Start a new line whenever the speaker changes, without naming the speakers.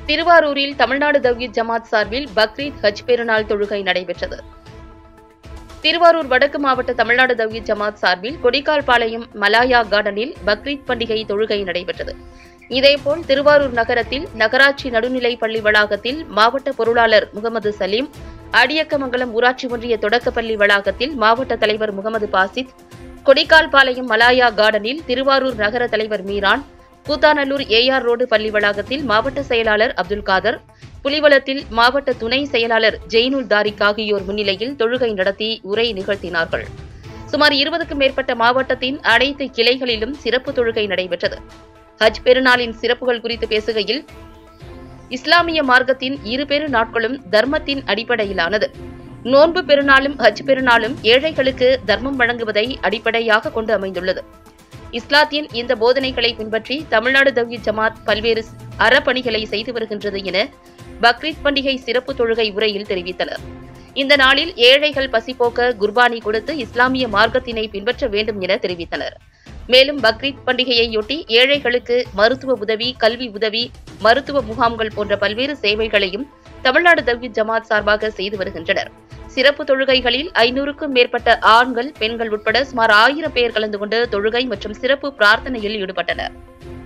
திருவாரூரில் தமிழ்நாடு தவ்ஹீத் ஜமாத் சார்பில் பக்ரீத் ஹஜ் பெருநாள் தொழுகை நடைபெற்றது திருவாரூர் வடக்கு மாவட்ட தமிழ்நாடு தவ்ஹீத் ஜமாத் சார்பில் கொடிக்கால்பாளையம் மலாயா கார்டனில் பக்ரீத் பண்டிகை தொழுகை நடைபெற்றது இதேபோல் திருவாரூர் நகரத்தில் நகராட்சி நடுநிலைப் பள்ளி வளாகத்தில் மாவட்ட பொருளாளர் முகமது சலீம் அடியக்கமங்கலம் ஊராட்சி ஒன்றிய தொடக்கப்பள்ளி வளாகத்தில் மாவட்ட தலைவர் முகமது பாசித் கொடிக்கால்பாளையம் மலாயா கார்டனில் திருவாரூர் நகர தலைவர் மீரான் கூத்தாநல்லூர் ஏஆர் ரோடு பள்ளி வளாகத்தில் மாவட்ட செயலாளர் அப்துல் காதர் புலிவலத்தில் மாவட்ட துணை செயலாளர் ஜெயினுல் தாரிக் ஆகியோர் முன்னிலையில் தொழுகை நடத்தி உரை நிகழ்த்தினார்கள் சுமார் இருபதுக்கும் மேற்பட்ட மாவட்டத்தின் அனைத்து கிளைகளிலும் சிறப்பு தொழுகை நடைபெற்றது ஹஜ் பெருநாளின் சிறப்புகள் குறித்து பேசுகையில் இஸ்லாமிய மார்க்கத்தின் இரு பெரு நாட்களும் தர்மத்தின் அடிப்படையிலானது நோன்பு பெருநாளும் ஹஜ் பெருநாளும் ஏழைகளுக்கு தர்மம் வழங்குவதை அடிப்படையாக கொண்டு அமைந்துள்ளது இஸ்லாத்தின் இந்த போதனைகளை பின்பற்றி தமிழ்நாடு தவ்ஹீத் ஜமாத் பல்வேறு அறப்பணிகளை செய்து வருகின்றது என பக்ரீத் பண்டிகை சிறப்பு தொழுகை உரையில் தெரிவித்தனர் இந்த நாளில் ஏழைகள் பசிபோக்க குர்பானி கொடுத்து இஸ்லாமிய மார்க்கத்தினை பின்பற்ற வேண்டும் என தெரிவித்தனர் மேலும் பக்ரீத் பண்டிகையையொட்டி ஏழைகளுக்கு மருத்துவ உதவி கல்வி உதவி மருத்துவ முகாம்கள் போன்ற பல்வேறு சேவைகளையும் தமிழ்நாடு தவ்ஹீத் ஜமாத் சார்பாக செய்து வருகின்றனர் சிறப்பு தொழுகைகளில் ஐநூறுக்கும் மேற்பட்ட ஆண்கள் பெண்கள் உட்பட சுமார் ஆயிரம் பேர் கலந்து கொண்டு தொழுகை மற்றும் சிறப்பு பிரார்த்தனையில் ஈடுபட்டனர்